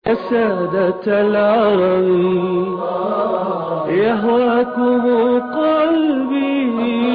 يا سادة العرب يهواكم قلبي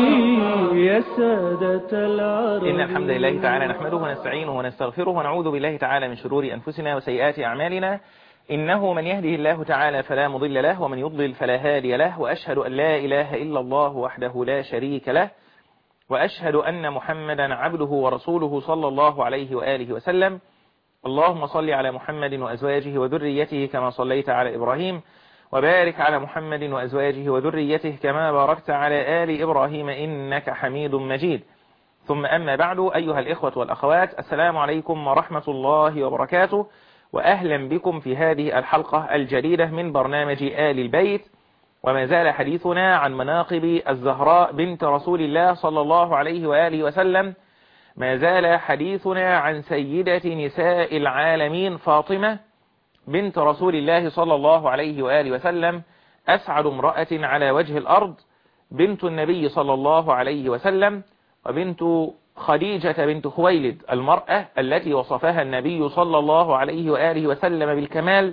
يا سادة العرب إن الحمد لله تعالى نحمده ونستعينه ونستغفره ونعوذ بالله تعالى من شرور أنفسنا وسيئات أعمالنا إنه من يهده الله تعالى فلا مضل له ومن يضلل فلا هادي له وأشهد أن لا إله إلا الله وحده لا شريك له وأشهد أن محمدا عبده ورسوله صلى الله عليه وآله وسلم اللهم صل على محمد وأزواجه وذريته كما صليت على إبراهيم وبارك على محمد وأزواجه وذريته كما باركت على آل إبراهيم إنك حميد مجيد ثم أما بعد أيها الإخوة والأخوات السلام عليكم ورحمة الله وبركاته وأهلا بكم في هذه الحلقة الجديدة من برنامج آل البيت وما زال حديثنا عن مناقب الزهراء بنت رسول الله صلى الله عليه وآله وسلم ما زال حديثنا عن سيدة نساء العالمين فاطمة بنت رسول الله صلى الله عليه وآله وسلم أسعد امرأة على وجه الأرض بنت النبي صلى الله عليه وسلم وبنت خديجة بنت خويلد المرأة التي وصفها النبي صلى الله عليه وآله وسلم بالكمال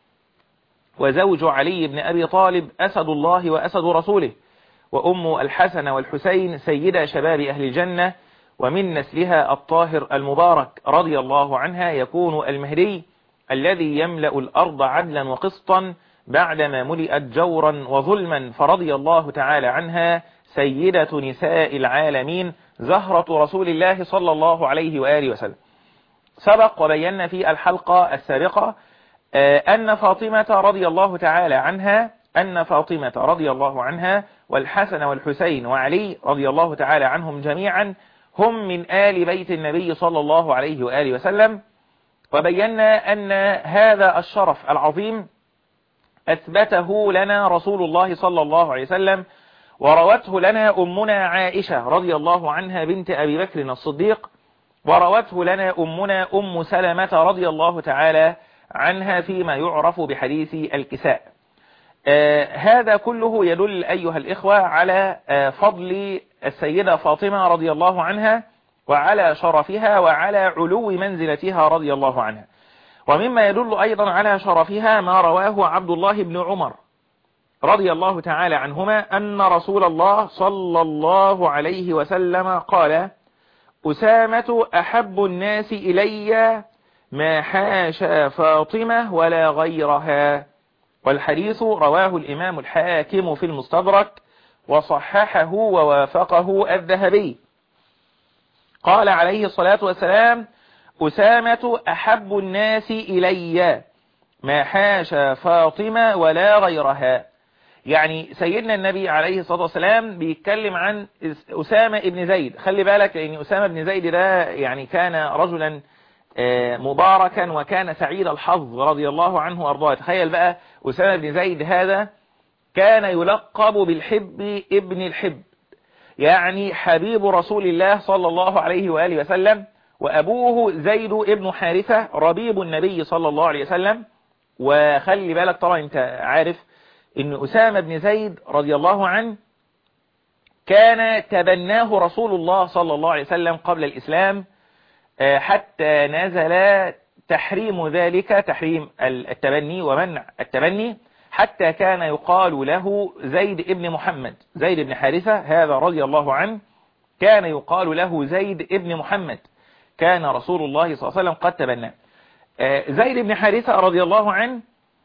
وزوج علي بن أبي طالب أسد الله وأسد رسوله وأم الحسن والحسين سيدة شباب أهل الجنة ومن نسلها الطاهر المبارك رضي الله عنها يكون المهدي الذي يملأ الأرض عدلا وقسطا بعدما ملئت جورا وظلما فرضي الله تعالى عنها سيدة نساء العالمين زهرة رسول الله صلى الله عليه وآله وسلم سبق وبينا في الحلقة السابقة أن فاطمة رضي الله تعالى عنها أن فاطمة رضي الله عنها والحسن والحسين وعلي رضي الله تعالى عنهم جميعا هم من آل بيت النبي صلى الله عليه وآله وسلم وبينا أن هذا الشرف العظيم أثبته لنا رسول الله صلى الله عليه وسلم وروته لنا أمنا عائشة رضي الله عنها بنت أبي بكر الصديق وروته لنا أمنا أم سلمة رضي الله تعالى عنها فيما يعرف بحديث الكساء آه هذا كله يدل أيها الإخوة على آه فضل السيدة فاطمة رضي الله عنها وعلى شرفها وعلى علو منزلتها رضي الله عنها ومما يدل أيضا على شرفها ما رواه عبد الله بن عمر رضي الله تعالى عنهما أن رسول الله صلى الله عليه وسلم قال أسامة أحب الناس إلي ما حاشا فاطمة ولا غيرها والحديث رواه الإمام الحاكم في المستدرك وصححه ووافقه الذهبي قال عليه الصلاة والسلام أسامة أحب الناس إلي ما حاشا فاطمة ولا غيرها يعني سيدنا النبي عليه الصلاة والسلام بيتكلم عن أسامة ابن زيد خلي بالك لأن أسامة ابن زيد ده يعني كان رجلا مباركا وكان سعيد الحظ رضي الله عنه وارضاه تخيل بقى أسامة بن زيد هذا كان يلقب بالحب ابن الحب يعني حبيب رسول الله صلى الله عليه وآله وسلم وأبوه زيد ابن حارثة ربيب النبي صلى الله عليه وسلم وخلي بالك طبعا انت عارف ان أسامة بن زيد رضي الله عنه كان تبناه رسول الله صلى الله عليه وسلم قبل الإسلام حتى نزل تحريم ذلك تحريم التبني ومنع التبني حتى كان يقال له زيد ابن محمد زيد بن حارثة هذا رضي الله عنه كان يقال له زيد ابن محمد كان رسول الله صلى الله عليه وسلم قد تبناه زيد بن حارثة رضي الله عنه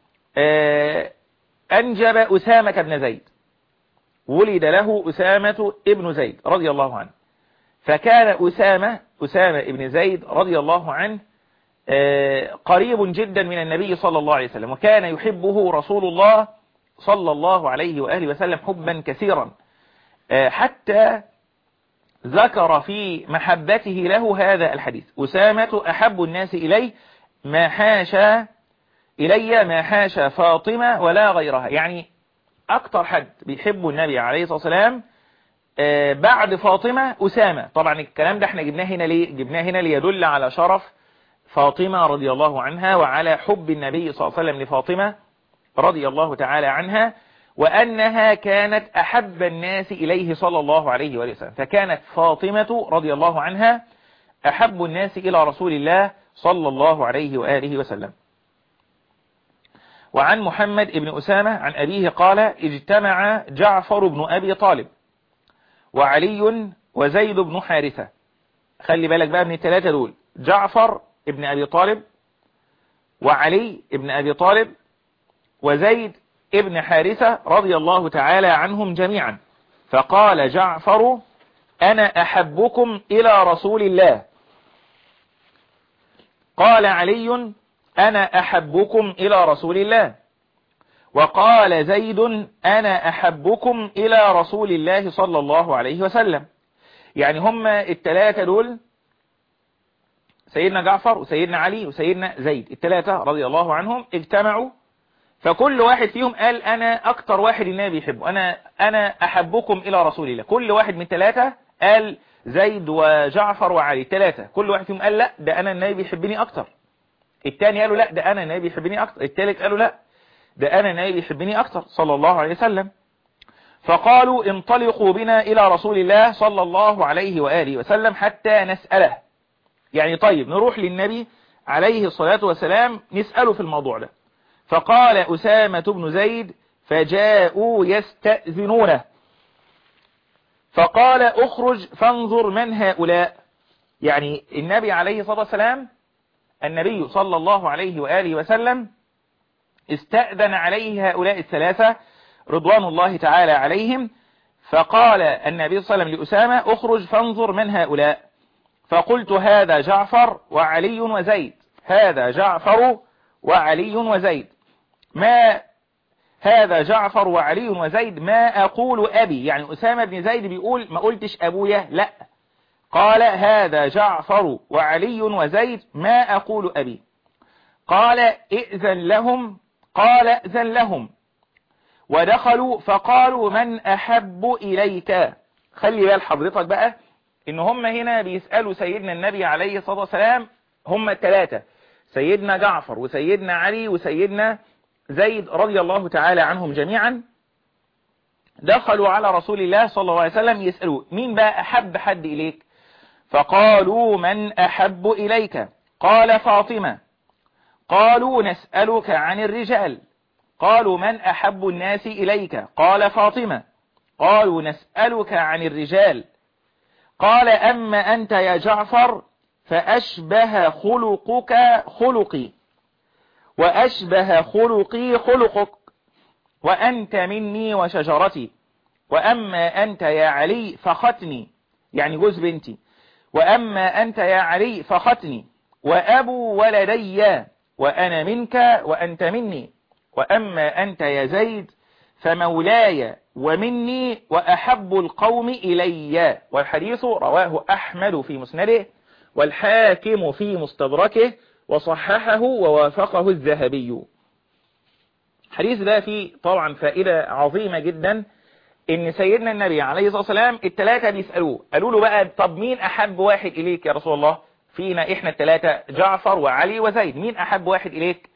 أنجب أسامة بن زيد ولد له أسامة ابن زيد رضي الله عنه فكان أسامة أسامة ابن زيد رضي الله عنه قريب جدا من النبي صلى الله عليه وسلم وكان يحبه رسول الله صلى الله عليه وآله وسلم حبا كثيرا حتى ذكر في محبته له هذا الحديث أسامة أحب الناس إلي ما حاشا إلي ما حاشا فاطمة ولا غيرها يعني أكتر حد بيحب النبي عليه الصلاة والسلام بعد فاطمة أسامة طبعا الكلام ده احنا جبناه هنا ليه جبناه هنا ليدل على شرف فاطمة رضي الله عنها وعلى حب النبي صلى الله عليه وسلم لفاطمة رضي الله تعالى عنها وأنها كانت أحب الناس إليه صلى الله عليه وسلم فكانت فاطمة رضي الله عنها أحب الناس إلى رسول الله صلى الله عليه وآله وسلم وعن محمد بن أسامة عن أبيه قال اجتمع جعفر بن أبي طالب وعلي وزيد بن حارثة خلي بالك بقى من الثلاثة دول جعفر ابن أبي طالب وعلي ابن أبي طالب وزيد ابن حارثة رضي الله تعالى عنهم جميعا فقال جعفر أنا أحبكم إلى رسول الله قال علي أنا أحبكم إلى رسول الله وقال زيد أنا أحبكم إلى رسول الله صلى الله عليه وسلم يعني هم الثلاثة دول سيدنا جعفر وسيدنا علي وسيدنا زيد الثلاثة رضي الله عنهم اجتمعوا فكل واحد فيهم قال أنا أكتر واحد النبي يحبه أنا, أنا أحبكم إلى رسول الله كل واحد من ثلاثة قال زيد وجعفر وعلي ثلاثة كل واحد فيهم قال لا ده أنا النبي بيحبني أكتر الثاني قالوا لا ده أنا النبي بيحبني أكتر الثالث قالوا لا ده أنا النبي بيحبني أكتر صلى الله عليه وسلم فقالوا انطلقوا بنا إلى رسول الله صلى الله عليه وآله وسلم حتى نسأله يعني طيب نروح للنبي عليه الصلاة والسلام نسأله في الموضوع ده فقال أسامة بن زيد فجاءوا يستأذنونه فقال اخرج فانظر من هؤلاء يعني النبي عليه الصلاة والسلام النبي صلى الله عليه وآله وسلم استأذن عليه هؤلاء الثلاثة رضوان الله تعالى عليهم فقال النبي صلى الله عليه وسلم لأسامة اخرج فانظر من هؤلاء فقلت هذا جعفر وعلي وزيد هذا جعفر وعلي وزيد ما هذا جعفر وعلي وزيد ما أقول أبي يعني أسامة بن زيد بيقول ما قلتش أبويا لا قال هذا جعفر وعلي وزيد ما أقول أبي قال ائذن لهم قال ائذن لهم ودخلوا فقالوا من أحب إليك خلي بال حضرتك بقى إن هم هنا بيسألوا سيدنا النبي عليه الصلاة والسلام هم الثلاثة سيدنا جعفر وسيدنا علي وسيدنا زيد رضي الله تعالى عنهم جميعا دخلوا على رسول الله صلى الله عليه وسلم يسألوا مين بقى أحب حد إليك فقالوا من أحب إليك قال فاطمة قالوا نسألك عن الرجال قالوا من أحب الناس إليك قال فاطمة قالوا نسألك عن الرجال قال أما أنت يا جعفر فأشبه خلقك خلقي وأشبه خلقي خلقك وأنت مني وشجرتي وأما أنت يا علي فختني يعني جوز بنتي وأما أنت يا علي فختني وأبو ولدي وأنا منك وأنت مني وأما أنت يا زيد فمولاي ومني وأحب القوم إلي والحديث رواه أحمد في مسنده والحاكم في مستدركه وصححه ووافقه الذهبي حديث ده فيه طبعا فائدة عظيمة جدا ان سيدنا النبي عليه الصلاة والسلام التلاتة بيسألوه قالوا له بقى طب مين احب واحد اليك يا رسول الله فينا احنا التلاتة جعفر وعلي وزيد مين احب واحد اليك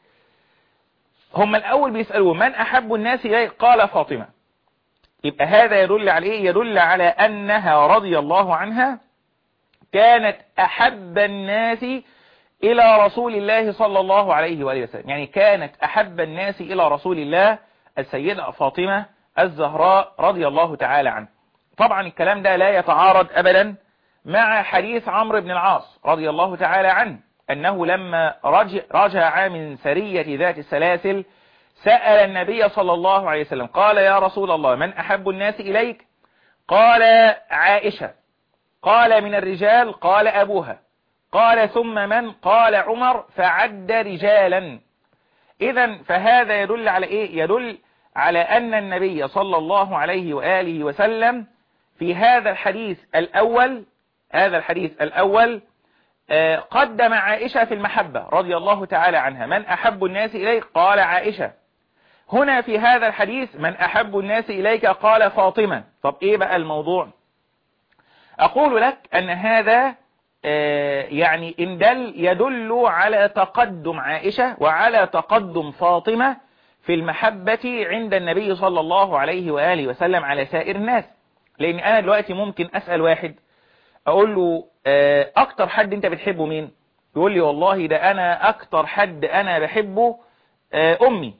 هم الاول بيسألوه من احب الناس اليك قال فاطمة يبقى هذا يدل على ايه يدل على انها رضي الله عنها كانت احب الناس إلى رسول الله صلى الله عليه وآله وسلم يعني كانت أحب الناس إلى رسول الله السيدة فاطمة الزهراء رضي الله تعالى عنه طبعا الكلام ده لا يتعارض أبدا مع حديث عمرو بن العاص رضي الله تعالى عنه أنه لما رجع, رجع من سرية ذات السلاسل سأل النبي صلى الله عليه وسلم قال يا رسول الله من أحب الناس إليك قال عائشة قال من الرجال قال أبوها قال ثم من قال عمر فعد رجالا إذا فهذا يدل على إيه يدل على أن النبي صلى الله عليه وآله وسلم في هذا الحديث الأول هذا الحديث الأول قدم عائشة في المحبة رضي الله تعالى عنها من أحب الناس إليك قال عائشة هنا في هذا الحديث من أحب الناس إليك قال فاطمة طب إيه بقى الموضوع أقول لك أن هذا يعني إن دل يدل على تقدم عائشة وعلى تقدم فاطمة في المحبة عند النبي صلى الله عليه وآله وسلم على سائر الناس لأن أنا دلوقتي ممكن أسأل واحد أقول له أكتر حد أنت بتحبه مين يقول لي والله ده أنا أكتر حد أنا بحبه أمي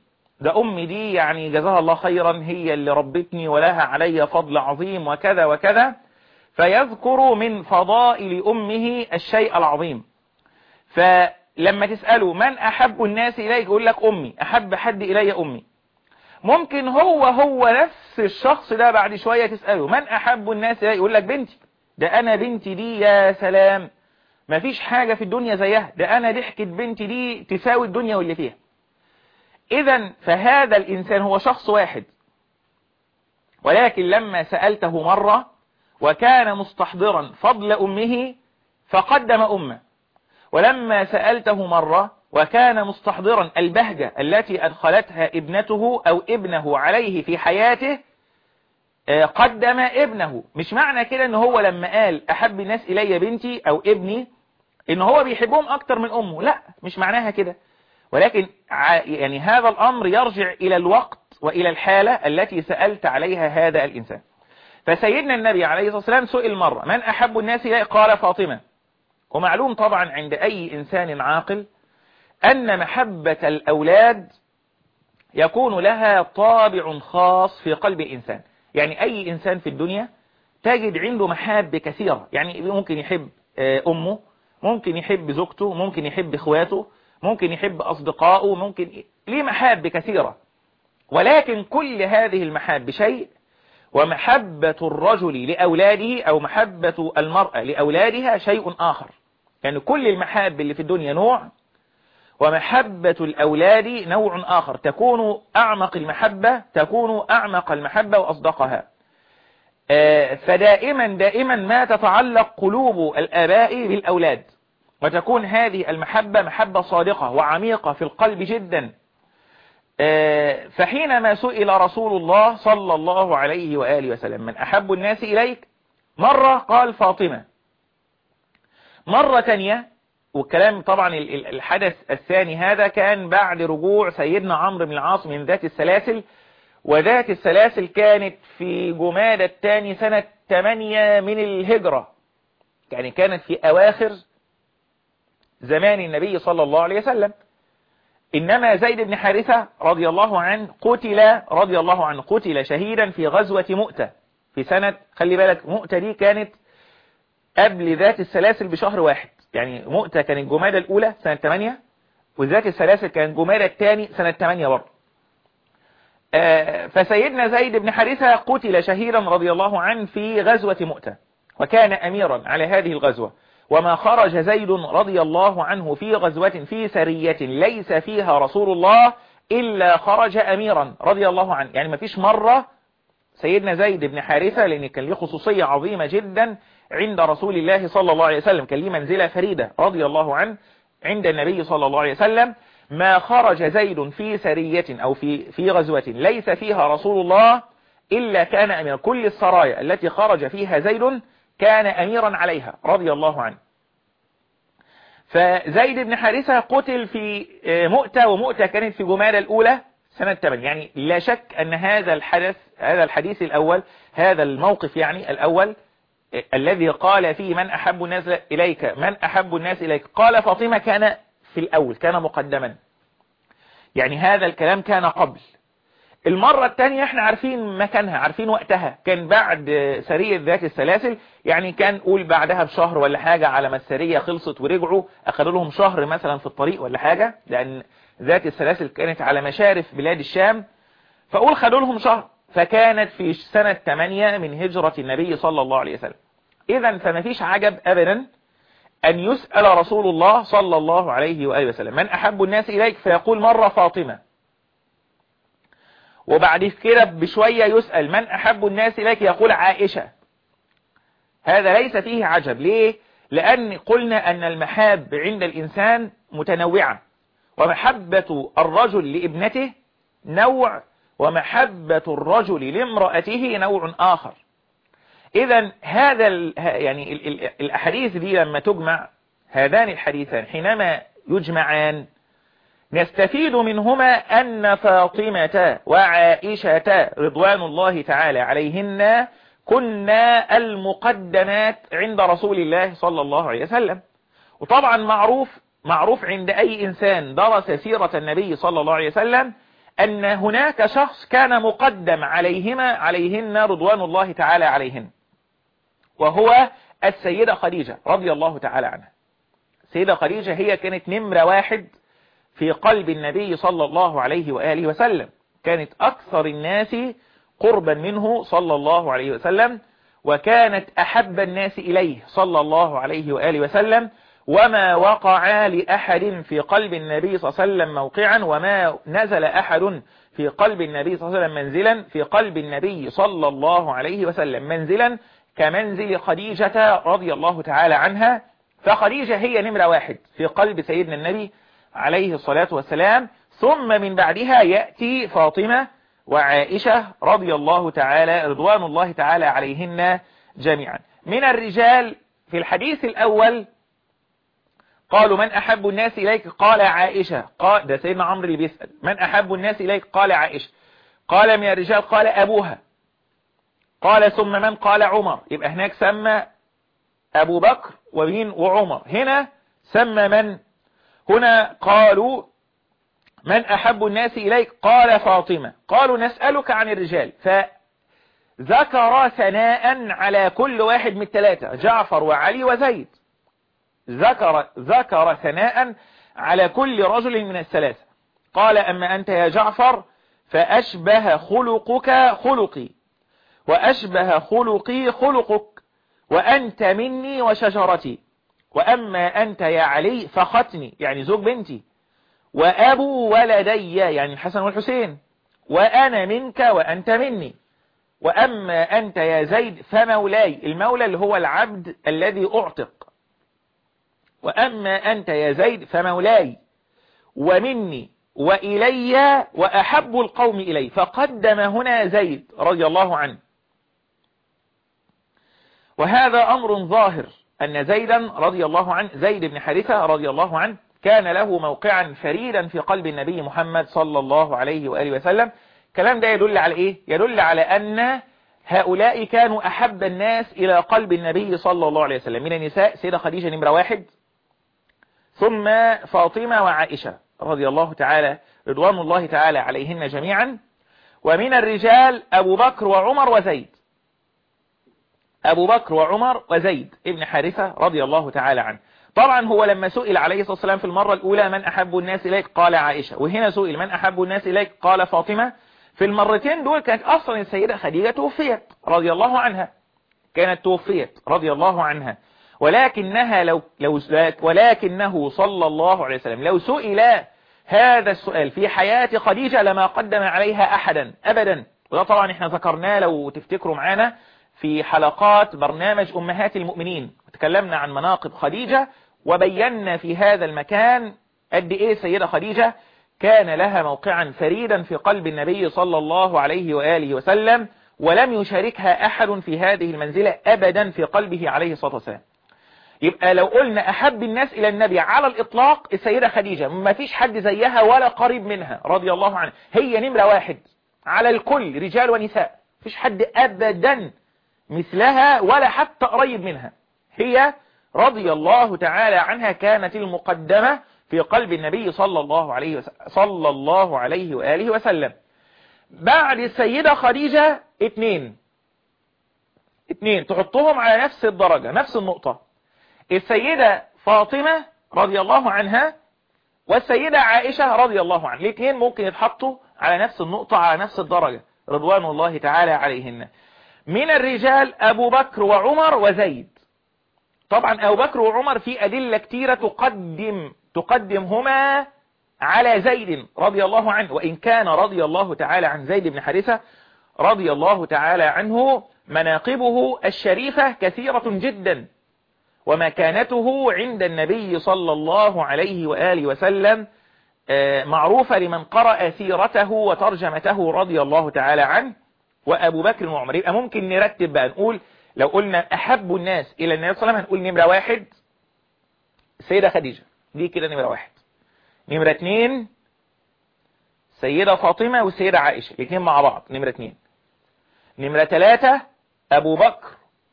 ده أمي دي يعني جزاها الله خيرا هي اللي ربتني ولها علي فضل عظيم وكذا وكذا فيذكر من فضائل أمه الشيء العظيم فلما تسأله من أحب الناس إليك يقول لك أمي أحب حد إلي أمي ممكن هو هو نفس الشخص ده بعد شوية تسأله من أحب الناس إليك يقول لك بنتي ده أنا بنتي دي يا سلام مفيش حاجة في الدنيا زيها ده أنا ضحكة بنتي دي تساوي الدنيا واللي فيها إذا فهذا الإنسان هو شخص واحد ولكن لما سألته مرة وكان مستحضرا فضل أمه فقدم أمه ولما سألته مرة وكان مستحضرا البهجة التي أدخلتها ابنته أو ابنه عليه في حياته قدم ابنه مش معنى كده ان هو لما قال أحب الناس إلي بنتي أو ابني ان هو بيحبهم أكتر من أمه لا مش معناها كده ولكن يعني هذا الأمر يرجع إلى الوقت وإلى الحالة التي سألت عليها هذا الإنسان فسيدنا النبي عليه الصلاة والسلام سئل مرة من أحب الناس إليه قال فاطمة ومعلوم طبعا عند أي إنسان عاقل أن محبة الأولاد يكون لها طابع خاص في قلب الإنسان يعني أي إنسان في الدنيا تجد عنده محاب كثيرة يعني ممكن يحب أمه ممكن يحب زوجته ممكن يحب إخواته ممكن يحب أصدقائه ممكن ليه محاب كثيرة ولكن كل هذه المحاب شيء ومحبة الرجل لأولاده أو محبة المرأة لأولادها شيء آخر يعني كل المحاب اللي في الدنيا نوع ومحبة الأولاد نوع آخر تكون أعمق المحبة تكون أعمق المحبة وأصدقها فدائما دائما ما تتعلق قلوب الآباء بالأولاد وتكون هذه المحبة محبة صادقة وعميقة في القلب جدا فحينما سئل رسول الله صلى الله عليه وآله وسلم من أحب الناس إليك مرة قال فاطمة مرة تانية والكلام طبعا الحدث الثاني هذا كان بعد رجوع سيدنا عمرو بن العاص من ذات السلاسل وذات السلاسل كانت في جمادة الثاني سنة 8 من الهجرة يعني كانت في أواخر زمان النبي صلى الله عليه وسلم إنما زيد بن حارثة رضي الله عنه قتل رضي الله عنه قتل شهيدا في غزوة مؤتة في سنة خلي بالك مؤتة دي كانت قبل ذات السلاسل بشهر واحد يعني مؤتة كانت جمادة الأولى سنة 8 وذات السلاسل كانت جمادة الثاني سنة 8 برضه آه فسيدنا زيد بن حارثة قتل شهيدا رضي الله عنه في غزوة مؤتة وكان أميرا على هذه الغزوة وما خرج زيد رضي الله عنه في غزوة في سرية ليس فيها رسول الله إلا خرج أميرا رضي الله عنه يعني ما فيش مرة سيدنا زيد بن حارثة لأن كان له خصوصية عظيمة جدا عند رسول الله صلى الله عليه وسلم كان له منزلة فريدة رضي الله عنه عند النبي صلى الله عليه وسلم ما خرج زيد في سرية أو في في غزوة ليس فيها رسول الله إلا كان أميرا كل السرايا التي خرج فيها زيد كان أميرا عليها رضي الله عنه فزيد بن حارثة قتل في مؤتة ومؤتة كانت في جمادى الأولى سنة 8 يعني لا شك أن هذا الحدث هذا الحديث الأول هذا الموقف يعني الأول الذي قال فيه من أحب الناس إليك من أحب الناس إليك قال فاطمة كان في الأول كان مقدما يعني هذا الكلام كان قبل المرة الثانية احنا عارفين مكانها عارفين وقتها كان بعد سرية ذات السلاسل يعني كان قول بعدها بشهر ولا حاجة على ما السرية خلصت ورجعوا أخذوا لهم شهر مثلا في الطريق ولا حاجة لأن ذات السلاسل كانت على مشارف بلاد الشام فقول خدوا لهم شهر فكانت في سنة 8 من هجرة النبي صلى الله عليه وسلم إذا فما فيش عجب أبدا أن يسأل رسول الله صلى الله عليه وآله وسلم من أحب الناس إليك فيقول مرة فاطمة وبعد كده بشوية يسأل من أحب الناس إليك يقول عائشة هذا ليس فيه عجب ليه لأن قلنا أن المحاب عند الإنسان متنوعة ومحبة الرجل لابنته نوع ومحبة الرجل لامرأته نوع آخر إذا هذا يعني الأحاديث دي لما تجمع هذان الحديثان حينما يجمعان نستفيد منهما أن فاطمة وعائشة رضوان الله تعالى عليهن كنا المقدمات عند رسول الله صلى الله عليه وسلم وطبعا معروف معروف عند أي إنسان درس سيرة النبي صلى الله عليه وسلم أن هناك شخص كان مقدم عليهما عليهن رضوان الله تعالى عليهن وهو السيدة خديجة رضي الله تعالى عنها السيدة خديجة هي كانت نمرة واحد في قلب النبي صلى الله عليه وآله وسلم كانت أكثر الناس قربا منه صلى الله عليه وسلم وكانت أحب الناس إليه صلى الله عليه وآله وسلم وما وقع لأحد في قلب النبي صلى الله عليه وسلم موقعا وما نزل أحد في قلب النبي صلى الله عليه وسلم منزلا في قلب النبي صلى الله عليه وسلم منزلا كمنزل خديجة رضي الله تعالى عنها فخديجة هي نمرة واحد في قلب سيدنا النبي عليه الصلاة والسلام ثم من بعدها يأتي فاطمة وعائشة رضي الله تعالى رضوان الله تعالى عليهن جميعا من الرجال في الحديث الأول قالوا من أحب الناس إليك قال عائشة قال ده سيدنا عمرو اللي بيسأل من أحب الناس إليك قال عائشة قال من الرجال قال أبوها قال ثم من قال عمر يبقى هناك سمى أبو بكر ومين وعمر هنا سمى من هنا قالوا من أحب الناس إليك قال فاطمة قالوا نسألك عن الرجال فذكر ثناء على كل واحد من الثلاثة جعفر وعلي وزيد ذكر ذكر ثناء على كل رجل من الثلاثة قال أما أنت يا جعفر فأشبه خلقك خلقي وأشبه خلقي خلقك وأنت مني وشجرتي وأما أنت يا علي فختني يعني زوج بنتي وأبو ولدي يعني الحسن والحسين وأنا منك وأنت مني وأما أنت يا زيد فمولاي المولى اللي هو العبد الذي أعتق وأما أنت يا زيد فمولاي ومني وإلي وأحب القوم إلي فقدم هنا زيد رضي الله عنه وهذا أمر ظاهر أن زيدا رضي الله عنه زيد بن حارثة رضي الله عنه كان له موقعا فريدا في قلب النبي محمد صلى الله عليه وآله وسلم كلام ده يدل على إيه؟ يدل على أن هؤلاء كانوا أحب الناس إلى قلب النبي صلى الله عليه وسلم من النساء سيدة خديجة نمرة واحد ثم فاطمة وعائشة رضي الله تعالى رضوان الله تعالى عليهن جميعا ومن الرجال أبو بكر وعمر وزيد أبو بكر وعمر وزيد ابن حارثة رضي الله تعالى عنه طبعا هو لما سئل عليه الصلاة والسلام في المرة الأولى من أحب الناس إليك قال عائشة وهنا سئل من أحب الناس إليك قال فاطمة في المرتين دول كانت أصلا السيدة خديجة توفيت رضي الله عنها كانت توفيت رضي الله عنها ولكنها لو, لو ولكنه صلى الله عليه وسلم لو سئل هذا السؤال في حياة خديجة لما قدم عليها أحدا أبدا وده طبعا احنا ذكرناه لو تفتكروا معانا في حلقات برنامج أمهات المؤمنين تكلمنا عن مناقب خديجة وبينا في هذا المكان قد إيه سيدة خديجة كان لها موقعا فريدا في قلب النبي صلى الله عليه وآله وسلم ولم يشاركها أحد في هذه المنزلة أبدا في قلبه عليه الصلاة والسلام يبقى لو قلنا أحب الناس إلى النبي على الإطلاق السيدة خديجة ما فيش حد زيها ولا قريب منها رضي الله عنها هي نمرة واحد على الكل رجال ونساء فيش حد أبدا مثلها ولا حتى قريب منها هي رضي الله تعالى عنها كانت المقدمة في قلب النبي صلى الله عليه وسلم صلى الله عليه وآله وسلم بعد السيدة خديجة اتنين اتنين تحطهم على نفس الدرجة نفس النقطة السيدة فاطمة رضي الله عنها والسيدة عائشة رضي الله عنها الاثنين ممكن يتحطوا على نفس النقطة على نفس الدرجة رضوان الله تعالى عليهن من الرجال أبو بكر وعمر وزيد طبعا أبو بكر وعمر في أدلة كتيرة تقدم تقدمهما على زيد رضي الله عنه وإن كان رضي الله تعالى عن زيد بن حارثة رضي الله تعالى عنه مناقبه الشريفة كثيرة جدا ومكانته عند النبي صلى الله عليه وآله وسلم معروفة لمن قرأ سيرته وترجمته رضي الله تعالى عنه وأبو بكر وعمر يبقى ممكن نرتب بقى نقول لو قلنا أحب الناس إلى النبي صلى الله عليه وسلم هنقول نمرة واحد السيدة خديجة دي كده نمرة واحد نمرة اتنين سيدة فاطمة والسيدة عائشة الاثنين مع بعض نمرة اتنين نمرة ثلاثة أبو بكر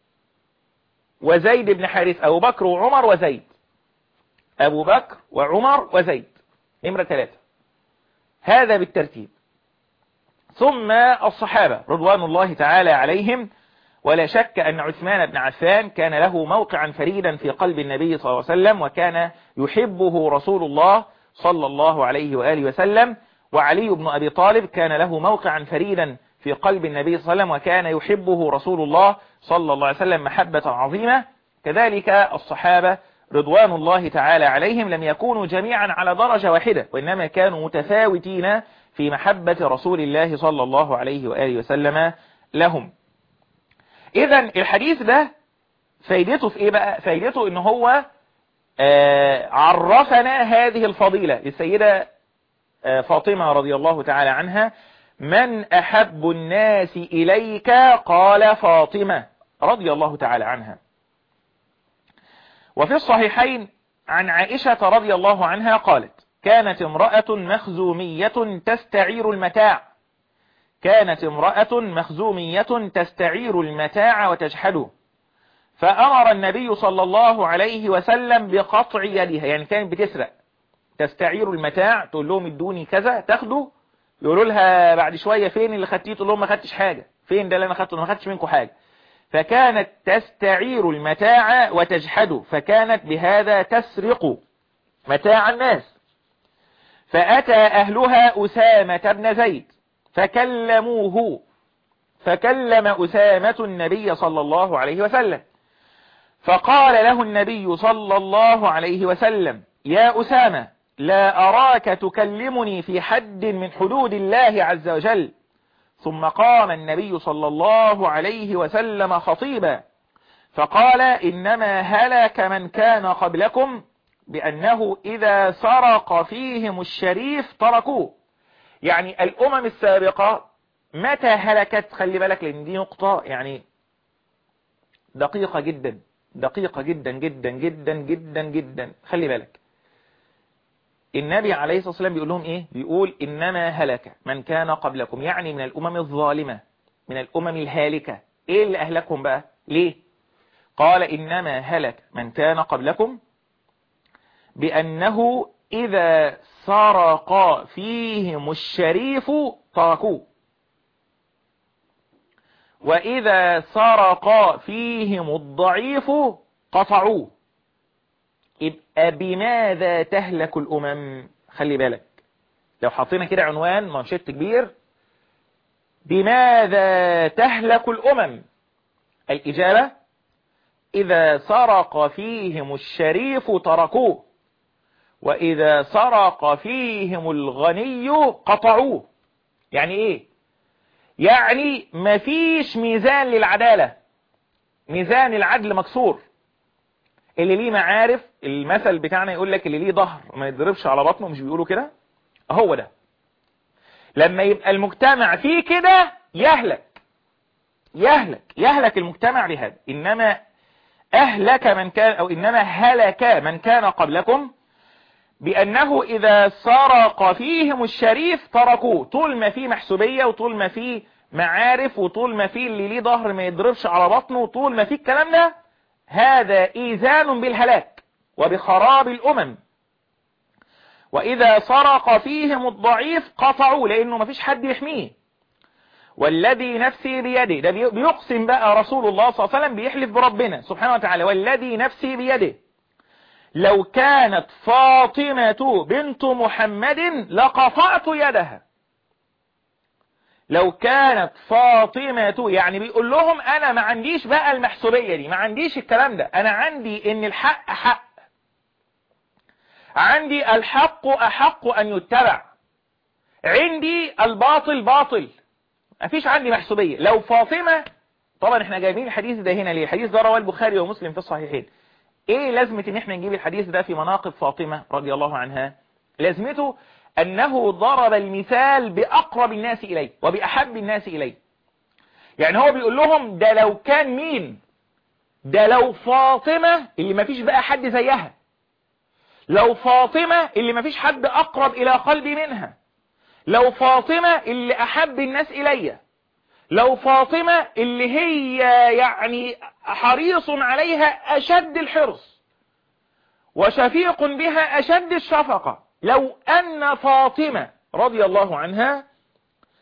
وزيد بن حارث أبو بكر وعمر وزيد أبو بكر وعمر وزيد نمرة ثلاثة هذا بالترتيب ثم الصحابة رضوان الله تعالى عليهم ولا شك أن عثمان بن عفان كان له موقعا فريدا في قلب النبي صلى الله عليه وسلم وكان يحبه رسول الله صلى الله عليه وآله وسلم وعلي بن أبي طالب كان له موقعا فريدا في قلب النبي صلى الله عليه وسلم وكان يحبه رسول الله صلى الله عليه وسلم محبة عظيمة كذلك الصحابة رضوان الله تعالى عليهم لم يكونوا جميعا على درجة واحدة وإنما كانوا متفاوتين في محبة رسول الله صلى الله عليه وآله وسلم لهم إذا الحديث ده فايدته في إيه بقى فايدته إن هو آه عرفنا هذه الفضيلة للسيدة آه فاطمة رضي الله تعالى عنها من أحب الناس إليك قال فاطمة رضي الله تعالى عنها وفي الصحيحين عن عائشة رضي الله عنها قالت كانت امرأة مخزومية تستعير المتاع كانت امرأة مخزومية تستعير المتاع وتجحده فأمر النبي صلى الله عليه وسلم بقطع يدها يعني كانت بتسرق تستعير المتاع تقول لهم ادوني كذا تاخده يقولوا لها بعد شوية فين اللي خدتيه تقول لهم ما خدتش حاجة فين ده اللي انا خدته ما خدتش منكم حاجة فكانت تستعير المتاع وتجحده فكانت بهذا تسرق متاع الناس فأتى أهلها أسامة بن زيد فكلموه فكلم أسامة النبي صلى الله عليه وسلم فقال له النبي صلى الله عليه وسلم يا أسامة لا أراك تكلمني في حد من حدود الله عز وجل ثم قام النبي صلى الله عليه وسلم خطيبا فقال إنما هلك من كان قبلكم بأنه إذا سرق فيهم الشريف تركوه يعني الأمم السابقة متى هلكت خلي بالك لأن دي نقطة يعني دقيقة جدا دقيقة جدا جدا جدا جدا جدا خلي بالك النبي عليه الصلاة والسلام بيقول لهم ايه بيقول انما هلك من كان قبلكم يعني من الامم الظالمة من الامم الهالكة ايه اللي اهلكهم بقى ليه قال انما هلك من كان قبلكم بانه اذا سرق فيهم الشريف تركوه واذا سرق فيهم الضعيف قطعوه يبقى بماذا تهلك الأمم خلي بالك لو حطينا كده عنوان منشط كبير بماذا تهلك الأمم الإجابة إذا سرق فيهم الشريف تركوه وإذا سرق فيهم الغني قطعوه يعني إيه يعني مفيش ميزان للعدالة ميزان العدل مكسور اللي ليه معارف المثل بتاعنا يقول لك اللي ليه ظهر ما يضربش على بطنه مش بيقولوا كده هو ده لما يبقى المجتمع فيه كده يهلك يهلك يهلك المجتمع بهذا إنما أهلك من كان أو إنما هلك من كان قبلكم بأنه إذا سرق فيهم الشريف تركوه طول ما فيه محسوبية وطول ما فيه معارف وطول ما فيه اللي ليه ظهر ما يضربش على بطنه وطول ما فيه الكلام ده هذا إيذان بالهلاك وبخراب الأمم وإذا سرق فيهم الضعيف قطعوا لأنه ما فيش حد يحميه والذي نفسي بيده ده بيقسم بقى رسول الله صلى الله عليه وسلم بيحلف بربنا سبحانه وتعالى والذي نفسي بيده لو كانت فاطمة بنت محمد لقطعت يدها لو كانت فاطمة يعني بيقول لهم انا ما عنديش بقى المحسوبية دي ما عنديش الكلام ده انا عندي ان الحق حق عندي الحق احق ان يتبع عندي الباطل باطل ما فيش عندي محسوبية لو فاطمة طبعا احنا جايبين الحديث ده هنا ليه الحديث ده رواه البخاري ومسلم في الصحيحين ايه لازمة ان احنا نجيب الحديث ده في مناقب فاطمة رضي الله عنها لازمته أنه ضرب المثال بأقرب الناس إليه وبأحب الناس إليه يعني هو بيقول لهم ده لو كان مين ده لو فاطمة اللي ما فيش بقى حد زيها لو فاطمة اللي ما فيش حد أقرب إلى قلبي منها لو فاطمة اللي أحب الناس إلي لو فاطمة اللي هي يعني حريص عليها أشد الحرص وشفيق بها أشد الشفقة لو أن فاطمة رضي الله عنها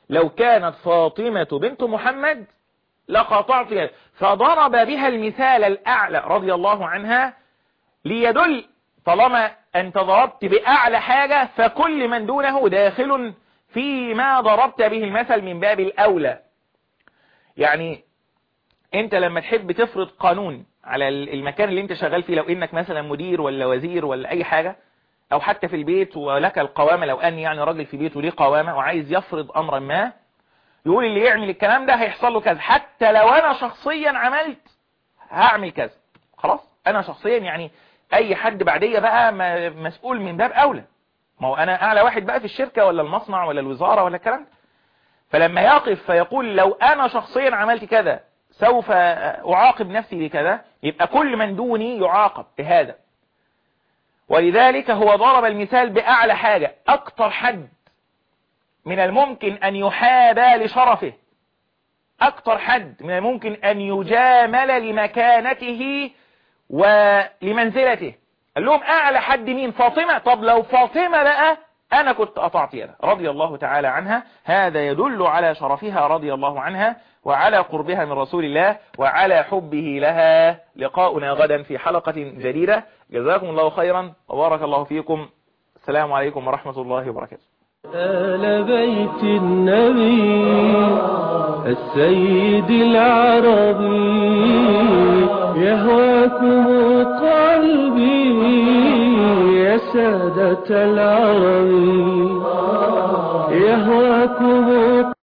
لو كانت فاطمة بنت محمد لقطعت يده فضرب بها المثال الأعلى رضي الله عنها ليدل طالما أنت ضربت بأعلى حاجة فكل من دونه داخل فيما ضربت به المثل من باب الأولى يعني انت لما تحب تفرض قانون على المكان اللي انت شغال فيه لو انك مثلا مدير ولا وزير ولا اي حاجة او حتى في البيت ولك القوامة لو ان يعني راجل في بيته ليه قوامة وعايز يفرض امرا ما يقول اللي يعمل الكلام ده هيحصل له كذا حتى لو انا شخصيا عملت هعمل كذا خلاص انا شخصيا يعني اي حد بعدية بقى مسؤول من باب اولى ما هو انا اعلى واحد بقى في الشركة ولا المصنع ولا الوزارة ولا الكلام ده فلما يقف فيقول لو انا شخصيا عملت كذا سوف اعاقب نفسي بكذا يبقى كل من دوني يعاقب بهذا ولذلك هو ضرب المثال باعلى حاجة اكتر حد من الممكن ان يحابى لشرفه اكتر حد من الممكن ان يجامل لمكانته ولمنزلته قال لهم اعلى حد مين فاطمة طب لو فاطمة بقى انا كنت قطعت يدها رضي الله تعالى عنها هذا يدل على شرفها رضي الله عنها وعلى قربها من رسول الله وعلى حبه لها لقاؤنا غدا في حلقة جديدة جزاكم الله خيرا وبارك الله فيكم السلام عليكم ورحمة الله وبركاته آل بيت النبي السيد العربي يهواكم قلبي يا سادة العربي يهواكم